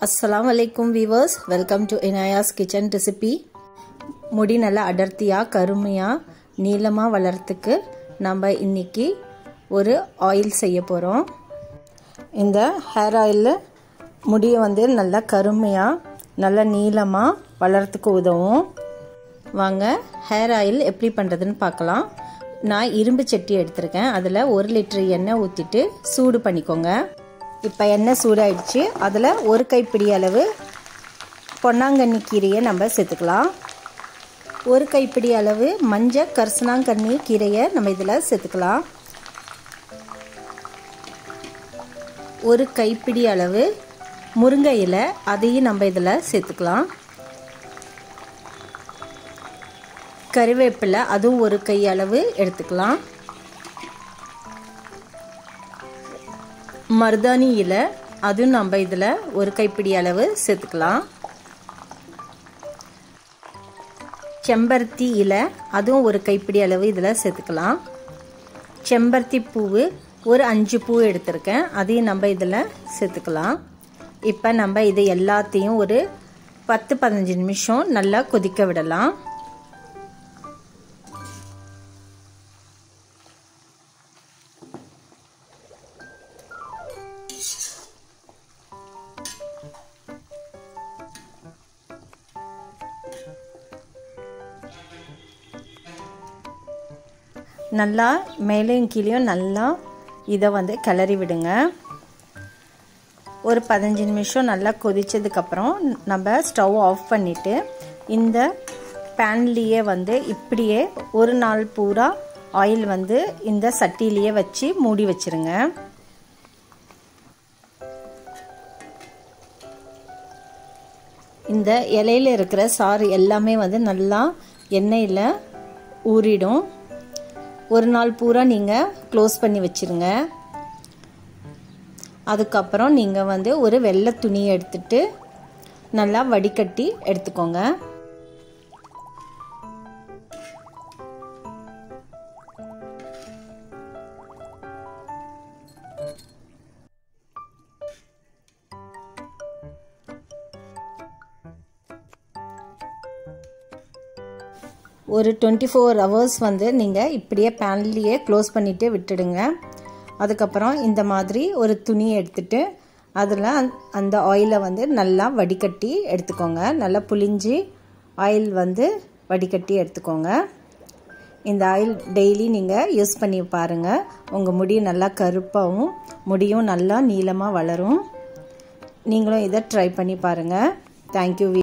அஸ்ஸலாம் வலைக்கும் viewers welcome to Inaya's kitchen recipe முடி நல்லா அடர்த்தியாக கருமையாக நீளமாக வளர்றதுக்கு நம்ம இன்னைக்கு ஒரு ஆயில் செய்ய போகிறோம் இந்த ஹேர் ஆயில் முடியை வந்து நல்லா கருமையாக நல்லா நீளமாக வளர்றதுக்கு உதவும் வாங்க ஹேர் ஆயில் எப்படி பண்ணுறதுன்னு பார்க்கலாம் நான் இரும்பு சட்டி எடுத்திருக்கேன் அதில் ஒரு லிட்டர் எண்ணெய் ஊற்றிட்டு சூடு பண்ணிக்கோங்க இப்போ எண்ணெய் சூடாயிடுச்சு அதில் ஒரு கைப்பிடி அளவு பொன்னாங்கண்ணி கீரையை நம்ம சேர்த்துக்கலாம் ஒரு கைப்பிடி அளவு மஞ்சள் கரிசனாங்கண்ணி கீரையை நம்ம இதில் சேர்த்துக்கலாம் ஒரு கைப்பிடி அளவு முருங்கை இலை அதையும் நம்ம இதில் சேர்த்துக்கலாம் கறிவேப்பிலை அதுவும் ஒரு கை அளவு எடுத்துக்கலாம் மருதாணி இலை அதுவும் நம்ம இதில் ஒரு கைப்பிடி அளவு சேர்த்துக்கலாம் செம்பருத்தி இலை அதுவும் ஒரு கைப்பிடி அளவு இதில் சேர்த்துக்கலாம் செம்பருத்தி பூவு ஒரு அஞ்சு பூ எடுத்திருக்கேன் அதையும் நம்ம இதில் சேர்த்துக்கலாம் இப்போ நம்ம இது எல்லாத்தையும் ஒரு பத்து பதினஞ்சு நிமிஷம் நல்லா கொதிக்க விடலாம் நல்லா மேலேயும் கீழேயும் நல்லா இதை வந்து கிளறி விடுங்க ஒரு பதினஞ்சு நிமிஷம் நல்லா கொதித்ததுக்கப்புறம் நம்ம ஸ்டவ் ஆஃப் பண்ணிவிட்டு இந்த பேன்லேயே வந்து இப்படியே ஒரு நாள் பூரா ஆயில் வந்து இந்த சட்டிலேயே வச்சு மூடி வச்சுருங்க இந்த இலையில் இருக்கிற சாறு எல்லாமே வந்து நல்லா எண்ணெயில் ஊறிடும் ஒரு நாள் பூரா நீங்கள் க்ளோஸ் பண்ணி வச்சுருங்க அதுக்கப்புறம் நீங்கள் வந்து ஒரு வெள்ளை துணியை எடுத்துட்டு நல்லா வடிகட்டி எடுத்துக்கோங்க ஒரு டுவெண்ட்டி ஃபோர் ஹவர்ஸ் வந்து நீங்கள் இப்படியே பேன்லேயே க்ளோஸ் பண்ணிவிட்டு விட்டுடுங்க அதுக்கப்புறம் இந்த மாதிரி ஒரு துணியை எடுத்துட்டு அதில் அந்த ஆயிலை வந்து நல்லா வடிகட்டி எடுத்துக்கோங்க நல்லா புளிஞ்சு ஆயில் வந்து வடிகட்டி எடுத்துக்கோங்க இந்த ஆயில் டெய்லி நீங்கள் யூஸ் பண்ணி பாருங்கள் உங்கள் முடி நல்லா கருப்பாகவும் முடியும் நல்லா நீளமாக வளரும் நீங்களும் இதை ட்ரை பண்ணி பாருங்கள் தேங்க்யூ